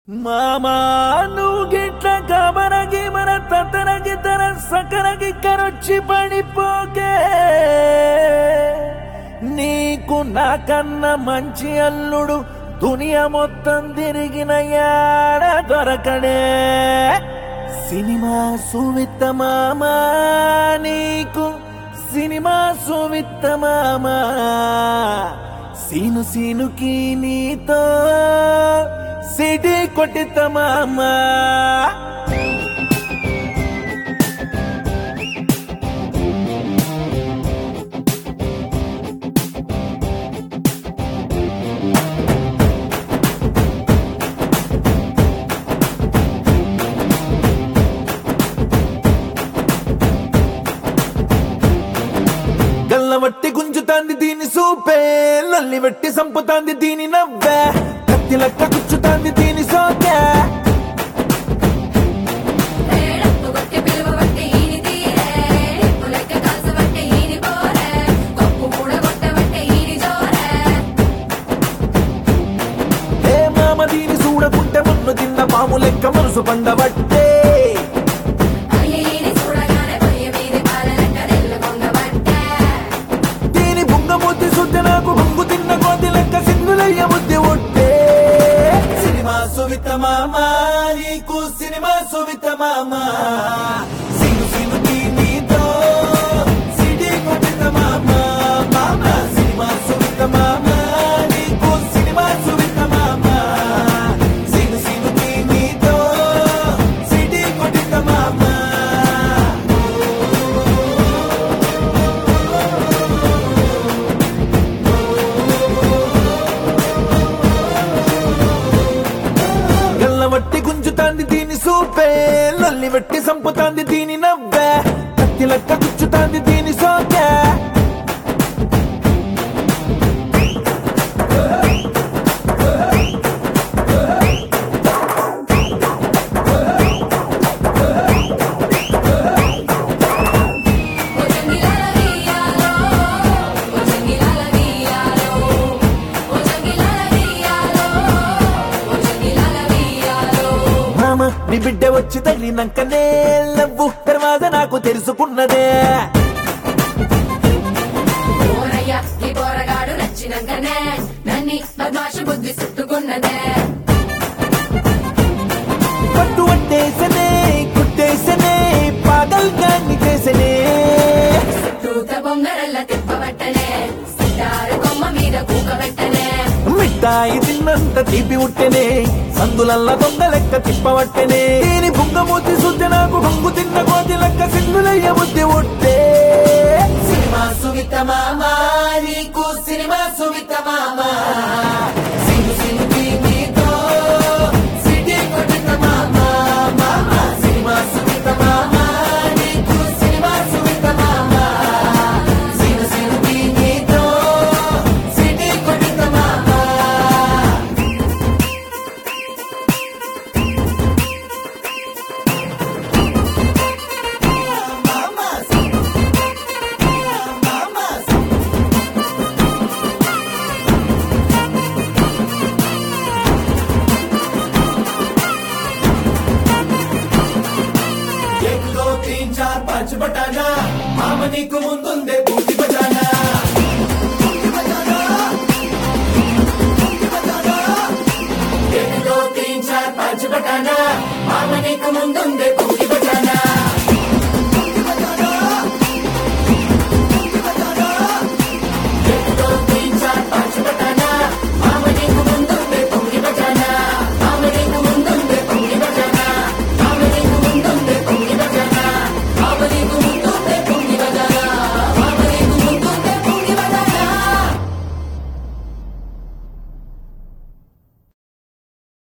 మామా నువ్వు గిట్ల గమనగి మన తతనగి తన సకనగి కరొచ్చి పడిపోకే నీకు నాకన్న మంచి అల్లుడు దునియా మొత్తం తిరిగిన యాడ దొరకడే సినిమా సువిత్త మామా నీకు సినిమా సువిత్త మామా సీను సీనుకి నీతో సిటీ కొట్టిత మామా గల్లవట్టి గుంజుతాంది దీని సూపే లల్లి వెట్టి సంపుతాంది దీని నవ్వే కత్తి లెక్క గుచ్చుతాంది దీని సోకే ఏడప్పు కొట్టి పిలువబట్టి ఈని తీరే నిప్పు లెక్క కాల్చబట్టి ఈని పోరే కొప్పు కూడగొట్టబట్టి ఈని జోరే ఏ మామ దీని చూడకుంటే మున్ను తిన్న పాము లెక్క మనసు పండబట్టే అయ్య ఈని చూడగానే పొయ్యి మీది పాల లెక్క నెల్లు కొంగబట్టే దీని బుంగమూతి శుద్ధ నాకు బొంగు తిన్న కోతి లెక్క సింగులయ్య బుద్ధి ఉట్టే సినిమా సువిత మామ నీకు సినిమా సువిత మామ సిను సిను నీతో సిటీ కొట్టిన మామ మామ సినిమా సువిత మామ నీకు సినిమా సువిత మామ సిను సిను నీతో సిటీ కొట్టిన మామ గల్లవట్టి గుంజుతాంది దీని సూపే లల్లి వెట్టి సంపుతాంది దీని నవ్వే కత్తి లెక్క గుచ్చుతాంది దీని సోకే ఓ జంగిలాల వియాలో ఓ జంగిలాల వియాలో ఓ జంగిలాల వియాలో ఓ జంగిలాల వియాలో మామ నీ బిడ్డ వచ్చి తగిలినాకనే లవ్వు తర్వాత నాకు తెలుసుకున్నదే ఓరయ్య ఈ పోరగాడు నచ్చినంకనే నన్ని బద్మాషు బుద్ధి చుట్టుకున్నదే పట్టు పట్టేసనే కుట్టేసనే పాగల్ గాన్ని చేసనే తూత బొంగరల్ల తిప్పబట్టనే సితారు కొమ్మ మీద కూకబెట్టనే మిఠాయి తిన్నంత తీపి ఉట్టెనే సందులల్ల దొంగ లెక్క తిప్పవట్టెనే దీని బుంగమూతి శుద్ధ నాకు బొంగు తిన్న కోతి లెక్క సింగులయ్య బుద్ధి ఉట్టే సినిమా సువిత మామ నీకు సినిమా సువిత మామ సిను సిను నీతో సిటీ కొట్టిన మామ మామ సినిమా సువిత మామ నీకు సినిమా సువిత మామ సిను సిను నీతో సిటీ కొట్టిన మామ एक दो तीन चार पाँच बटाना मामनी को ముందుందే బూటి బజానా బూటి బజానా బూటి బజానా एक दो तीन चार पाँच बटाना మామని కు ముందుందే బూటి